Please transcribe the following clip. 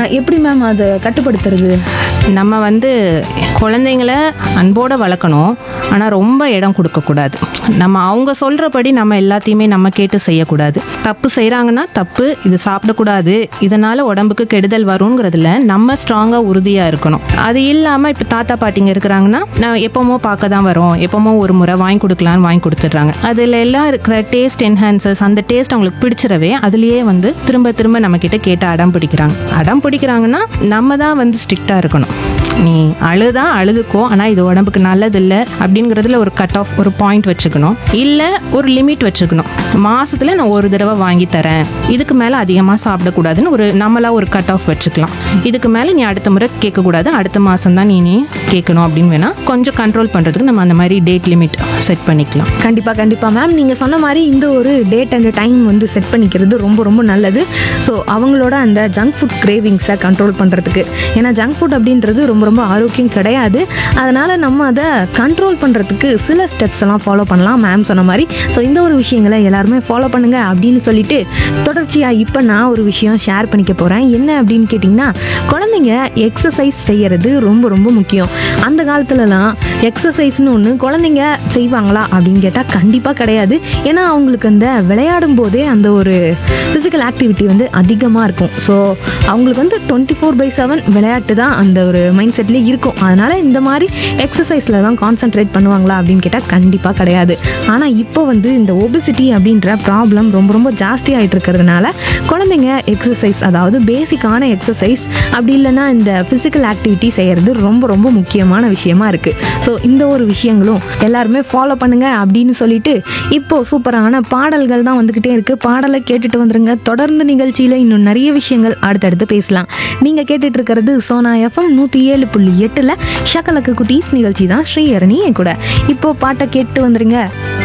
அஹ், எப்படி மேம் அதை கட்டுப்படுத்துறது நம்ம வந்து குழந்தைங்கள அன்போடு வளர்க்கணும் ஆனால் ரொம்ப இடம் கொடுக்கக்கூடாது நம்ம அவங்க சொல்கிறபடி நம்ம எல்லாத்தையுமே நம்ம கேட்டு செய்யக்கூடாது தப்பு செய்கிறாங்கன்னா தப்பு இது சாப்பிடக்கூடாது இதனால் உடம்புக்கு கெடுதல் வருங்கிறதுல நம்ம ஸ்ட்ராங்காக உறுதியாக இருக்கணும் அது இல்லாமல் இப்போ தாத்தா பாட்டிங்க இருக்கிறாங்கன்னா நான் எப்போமோ பார்க்க தான் வரோம் எப்போமோ ஒரு முறை வாங்கி கொடுக்கலான்னு வாங்கி கொடுத்துட்றாங்க அதில் எல்லாம் இருக்கிற டேஸ்ட் என்ஹான்சர்ஸ் அந்த டேஸ்ட் அவங்களுக்கு பிடிச்சிடவே அதுலேயே வந்து திரும்ப திரும்ப நம்ம கிட்ட கேட்டு அடம் பிடிக்கிறாங்க அடம் பிடிக்கிறாங்கன்னா நம்ம தான் வந்து ஸ்ட்ரிக்டாக இருக்கணும் நீ அழுதா அழுதுக்கோ ஆனால் இது உடம்புக்கு நல்லது இல்லை அப்படிங்கிறதுல ஒரு கட் ஆஃப் ஒரு பாயிண்ட் வச்சுக்கணும் இல்லை ஒரு லிமிட் வச்சுக்கணும் மாசத்துல நான் ஒரு தடவை வாங்கி தரேன் இதுக்கு மேலே அதிகமாக சாப்பிடக்கூடாதுன்னு ஒரு நம்மளா ஒரு கட் ஆஃப் வச்சுக்கலாம் இதுக்கு மேலே நீ அடுத்த முறை கேட்கக்கூடாது அடுத்த மாதம் தான் நீ நீ கேட்கணும் அப்படின்னு வேணா கொஞ்சம் கண்ட்ரோல் பண்ணுறதுக்கு நம்ம அந்த மாதிரி டேட் லிமிட் செட் பண்ணிக்கலாம் கண்டிப்பா கண்டிப்பா மேம் நீங்க சொன்ன மாதிரி இந்த ஒரு டேட் அண்ட் டைம் வந்து செட் பண்ணிக்கிறது ரொம்ப ரொம்ப நல்லது ஸோ அவங்களோட அந்த ஜங்க் ஃபுட் கிரேவிங்ஸை கண்ட்ரோல் பண்றதுக்கு ஏன்னா ஜங்க் ஃபுட் அப்படின்றது ரொம்ப ரொம்ப ஆரோக்கியம் கிடையாது அதனால நம்ம அதை கண்ட்ரோல் பண்றதுக்கு சில ஸ்டெப்ஸ் எல்லாம் ஃபாலோ பண்ணலாம் மேம் சொன்ன மாதிரி ஸோ இந்த ஒரு விஷயங்களை எல்லாருமே ஃபாலோ பண்ணுங்க அப்படின்னு சொல்லிட்டு தொடர்ச்சியா இப்போ நான் ஒரு விஷயம் ஷேர் பண்ணிக்க போறேன் என்ன அப்படின்னு கேட்டிங்கன்னா குழந்தைங்க எக்ஸசைஸ் செய்யறது ரொம்ப ரொம்ப முக்கியம் அந்த காலத்துலலாம் எக்ஸசைஸ்னு ஒன்று குழந்தைங்க செய்வாங்களா அப்படின்னு கேட்டால் கண்டிப்பாக கிடையாது ஏன்னா அவங்களுக்கு அந்த விளையாடும் போதே அந்த ஒரு ஃபிசிக்கல் ஆக்டிவிட்டி வந்து அதிகமாக இருக்கும் ஸோ அவங்களுக்கு வந்து டுவெண்ட்டி ஃபோர் பை செவன் விளையாட்டு தான் அந்த ஒரு மைண்ட் செட்லேயே இருக்கும் அதனால் இந்த மாதிரி எக்ஸசைஸில் தான் கான்சென்ட்ரேட் பண்ணுவாங்களா அப்படின்னு கேட்டால் கண்டிப்பாக கிடையாது ஆனால் இப்போ வந்து இந்த ஒபிசிட்டி அப்படின்ற ப்ராப்ளம் ரொம்ப ரொம்ப ஜாஸ்தி ஆகிட்டு இருக்கிறதுனால குழந்தைங்க எக்ஸசைஸ் அதாவது பேசிக்கான எக்ஸசைஸ் அப்படி இல்லைன்னா இந்த ஃபிசிக்கல் ஆக்டிவிட்டி செய்கிறது ரொம்ப ரொம்ப முக்கியமான விஷயமா இருக்குது ஸோ இந்த ஒரு விஷயங்களும் எல்லாருமே ஃபாலோ பண்ணுங்க அப்படின்னு சொல்லிட்டு இப்போ சூப்பரான பாடல்கள் தான் வந்துக்கிட்டே இருக்குது பாடலை கேட்டுட்டு வந்துருங்க தொடர்ந்து நிகழ்ச்சியில் இன்னும் நிறைய விஷயங்கள் அடுத்தடுத்து பேசலாம் நீங்கள் கேட்டுட்டு இருக்கிறது சோனா எஃப்எம் நூற்றி ஏழு புள்ளி எட்டில் ஷக்கலக்கு குட்டீஸ் நிகழ்ச்சி தான் ஸ்ரீஹரணி என் கூட இப்போ பாட்டை கேட்டு வந்துருங்க